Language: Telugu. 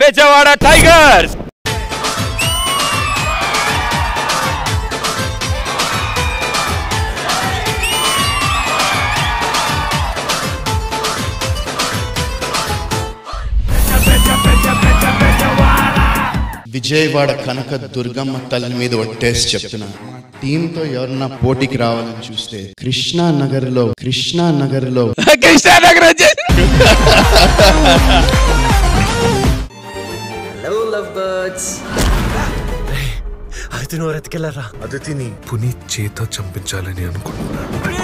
బెజవాడ టైగర్స్ విజయవాడ కనక దుర్గమ్మ తల్లి మీద ఒట్టేసి చెప్తున్నా మా టీంతో ఎవరన్నా పోటీకి రావాలని చూస్తే కృష్ణా నగర్ లో కృష్ణా నగర్ లో కృష్ణానగర్ వచ్చేసి హలో లవ్ బర్డ్స్ అయితే నువ్వు ఎత్తుకెళ్ళారా అదితిని పునీత్ చేతో చంపించాలని అనుకుంటున్నాను